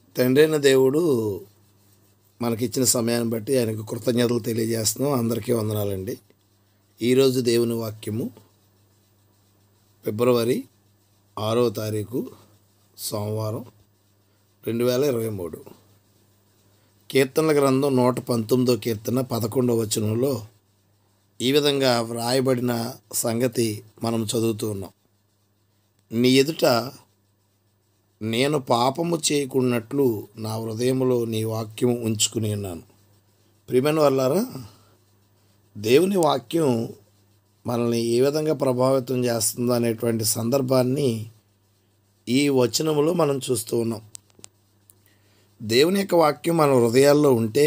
తండ్రి అయిన దేవుడు మనకిచ్చిన సమయాన్ని బట్టి ఆయనకు కృతజ్ఞతలు తెలియజేస్తున్నాం అందరికీ వందనాలండి ఈరోజు దేవుని వాక్యము ఫిబ్రవరి ఆరో తారీఖు సోమవారం రెండు వేల ఇరవై మూడు కీర్తనల గ్రంథం నూట పంతొమ్మిదో కీర్తన పదకొండవ వచనంలో ఈ విధంగా వ్రాయబడిన సంగతి మనం చదువుతూ ఉన్నాం నీ ఎదుట నేను పాపము చేయకున్నట్లు నా హృదయంలో నీ వాక్యం ఉంచుకుని ఉన్నాను ప్రియమైన వాళ్ళారా దేవుని వాక్యం మనల్ని ఏ విధంగా ప్రభావితం చేస్తుందో అనేటువంటి సందర్భాన్ని ఈ వచనములో మనం చూస్తూ ఉన్నాం దేవుని యొక్క వాక్యం మన హృదయాల్లో ఉంటే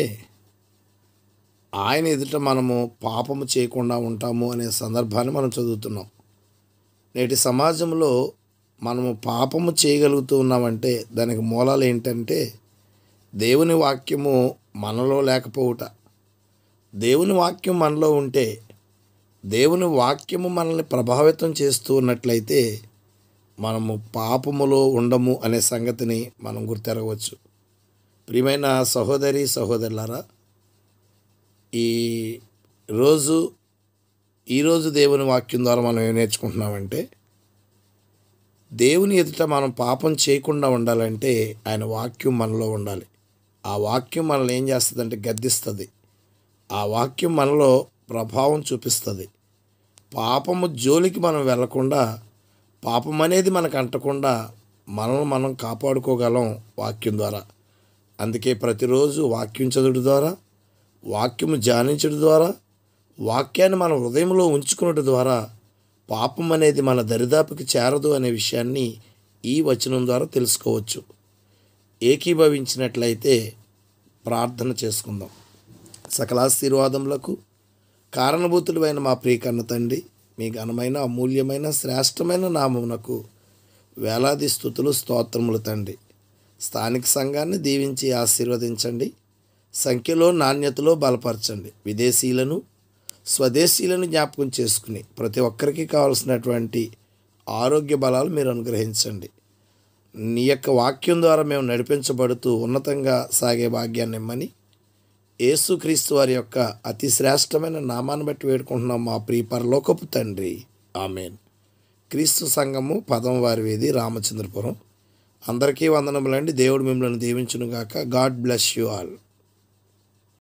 ఆయన ఎదుట మనము పాపము చేయకుండా ఉంటాము అనే సందర్భాన్ని మనం చదువుతున్నాం నేటి సమాజంలో మనము పాపము చేయగలుగుతూ ఉన్నామంటే దానికి మూలాలు ఏంటంటే దేవుని వాక్యము మనలో లేకపోవుట దేవుని వాక్యం మనలో ఉంటే దేవుని వాక్యము మనల్ని ప్రభావితం చేస్తూ ఉన్నట్లయితే మనము పాపములో ఉండము అనే సంగతిని మనం గుర్తెరగవచ్చు ప్రియమైన సహోదరి సహోదరులారా ఈ రోజు ఈరోజు దేవుని వాక్యం ద్వారా మనం ఏం నేర్చుకుంటున్నామంటే దేవుని ఎదుట మనం పాపం చేయకుండా ఉండాలంటే ఆయన వాక్యం మనలో ఉండాలి ఆ వాక్యం మనల్ని ఏం చేస్తుందంటే గద్దిస్తుంది ఆ వాక్యం మనలో ప్రభావం చూపిస్తుంది పాపము జోలికి మనం వెళ్లకుండా పాపం అనేది మనకు అంటకుండా మనల్ని మనం కాపాడుకోగలం వాక్యం ద్వారా అందుకే ప్రతిరోజు వాక్యం చదువుడు ద్వారా వాక్యము ధ్యానించడం ద్వారా వాక్యాన్ని మన హృదయంలో ఉంచుకున్నట్టు ద్వారా పాపం అనేది మన దరిదాపుకి చేరదు అనే విషయాన్ని ఈ వచనం ద్వారా తెలుసుకోవచ్చు ఏకీభవించినట్లయితే ప్రార్థన చేసుకుందాం సకలాశీర్వాదములకు కారణభూతులైన మా ప్రియకన్న తండ్రి మీ ఘనమైన అమూల్యమైన శ్రేష్టమైన నామమునకు వేలాది స్థుతులు స్తోత్రములు తండ్రి స్థానిక సంఘాన్ని దీవించి ఆశీర్వదించండి సంఖ్యలో నాణ్యతలో బలపరచండి విదేశీయులను స్వదేశీయులను జ్ఞాపకం చేసుకుని ప్రతి ఒక్కరికి కావలసినటువంటి ఆరోగ్య బలాలు మీరు అనుగ్రహించండి నీ యొక్క వాక్యం ద్వారా మేము నడిపించబడుతూ ఉన్నతంగా సాగే భాగ్యాన్ని ఇమ్మని యేసుక్రీస్తు వారి యొక్క అతి శ్రేష్టమైన నామాన్ని బట్టి వేడుకుంటున్నాం మా ప్రియ పరలోకపు తండ్రి ఆమెన్ క్రీస్తు సంఘము పదం వారి వీధి రామచంద్రపురం అందరికీ వందనములండి దేవుడు మిమ్మల్ని దీవించునుగాక గాడ్ బ్లెస్ యూ ఆల్